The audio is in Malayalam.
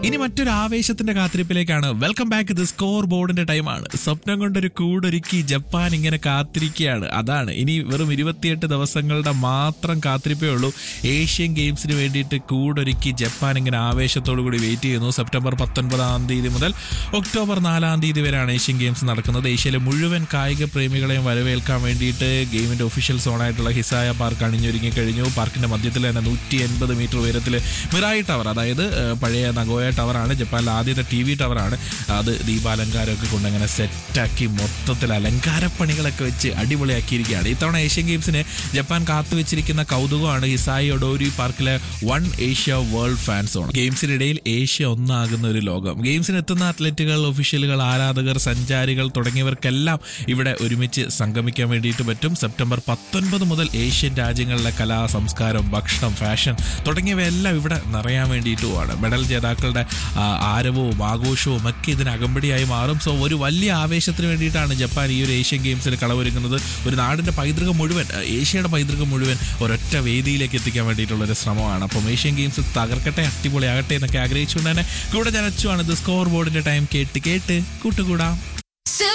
ഇനി മറ്റൊരു ആവേശത്തിന്റെ കാത്തിരിപ്പിലേക്കാണ് വെൽക്കം ബാക്ക് ദി സ്കോർ ബോർഡിന്റെ ടൈമാണ് സ്വപ്നം കൊണ്ടൊരു കൂടൊരുക്കി ജപ്പാൻ ഇങ്ങനെ കാത്തിരിക്കുകയാണ് അതാണ് ഇനി വെറും ഇരുപത്തിയെട്ട് ദിവസങ്ങളുടെ മാത്രം കാത്തിരിപ്പേ ഉള്ളൂ ഏഷ്യൻ ഗെയിംസിന് വേണ്ടിയിട്ട് കൂടൊരുക്കി ജപ്പാൻ ഇങ്ങനെ ആവേശത്തോടു കൂടി വെയിറ്റ് ചെയ്യുന്നു സെപ്റ്റംബർ പത്തൊൻപതാം തീയതി മുതൽ ഒക്ടോബർ നാലാം തീയതി വരെയാണ് ഏഷ്യൻ ഗെയിംസ് നടക്കുന്നത് ഏഷ്യയിലെ മുഴുവൻ കായിക പ്രേമികളെയും വരവേൽക്കാൻ വേണ്ടിയിട്ട് ഗെയിമിന്റെ ഒഫീഷ്യൽ സോണായിട്ടുള്ള ഹിസായ പാർക്ക് അണിഞ്ഞൊരുങ്ങി കഴിഞ്ഞു പാർക്കിന്റെ മധ്യത്തിൽ തന്നെ നൂറ്റി എൺപത് മീറ്റർ ഉയരത്തിൽ മിറായി ടവർ അതായത് ഏഹ്, പഴയ നഗോയ ടവറാണ് ജപ്പാനിലെ ആദ്യത്തെ ടി വി ടവറാണ് അത് ദീപാലങ്കാരമൊക്കെ കൊണ്ട് അങ്ങനെ സെറ്റാക്കി മൊത്തത്തിൽ അലങ്കാരപ്പണികളൊക്കെ വെച്ച് അടിപൊളിയാക്കിയിരിക്കുകയാണ് ഇത്തവണ ഏഷ്യൻ ഗെയിംസിന് ജപ്പാൻ കാത്തുവെച്ചിരിക്കുന്ന കൗതുകമാണ് ഹിസായി ഒഡോരി പാർക്കിലെ one Asia world fan zone ഗെയിംസിനിടയിൽ ഏഷ്യ ഒന്നാകുന്ന ഒരു ലോകം ഗെയിംസിന് എത്തുന്ന അത്ലറ്റുകൾ ഒഫീഷ്യലുകൾ ആരാധകർ സഞ്ചാരികൾ തുടങ്ങിയവർക്കെല്ലാം ഇവിടെ ഒരുമിച്ച് സംഗമിക്കാൻ വേണ്ടിയിട്ട് പറ്റും സെപ്റ്റംബർ പത്തൊൻപത് മുതൽ ഏഷ്യൻ രാജ്യങ്ങളിലെ കലാ സംസ്കാരം ഭക്ഷണം ഫാഷൻ തുടങ്ങിയവയെല്ലാം ഇവിടെ നിറയാൻ വേണ്ടിയിട്ടുമാണ് മെഡൽ ജേതാക്കളുടെ ആ, ആരവവും ആഘോഷവും ഒക്കെ ഇതിന് അകമ്പടിയായി മാറും സോ ഒരു വലിയ ആവേശത്തിന് വേണ്ടിയിട്ടാണ് ജപ്പാൻ ഈ ഒരു ഏഷ്യൻ ഗെയിംസിൽ കളവൊരുങ്ങുന്നത് ഒരു നാടിന്റെ പൈതൃകം മുഴുവൻ ആ, ഏഷ്യയുടെ പൈതൃകം മുഴുവൻ ഒരൊറ്റ വേദിയിലേക്ക് എത്തിക്കാൻ വേണ്ടിയിട്ടുള്ള ഒരു ശ്രമമാണ് അപ്പം ഏഷ്യൻ ഗെയിംസ് തകർക്കട്ടെ അടിപൊളിയാകട്ടെ എന്നൊക്കെ ആഗ്രഹിച്ചുകൊണ്ട് തന്നെ കൂടെ ഞാൻ അച്ചുവാണ് ഇത് സ്കോർ ബോർഡിന്റെ ടൈം കേട്ട് കേട്ട് കൂട്ടുകൂടാം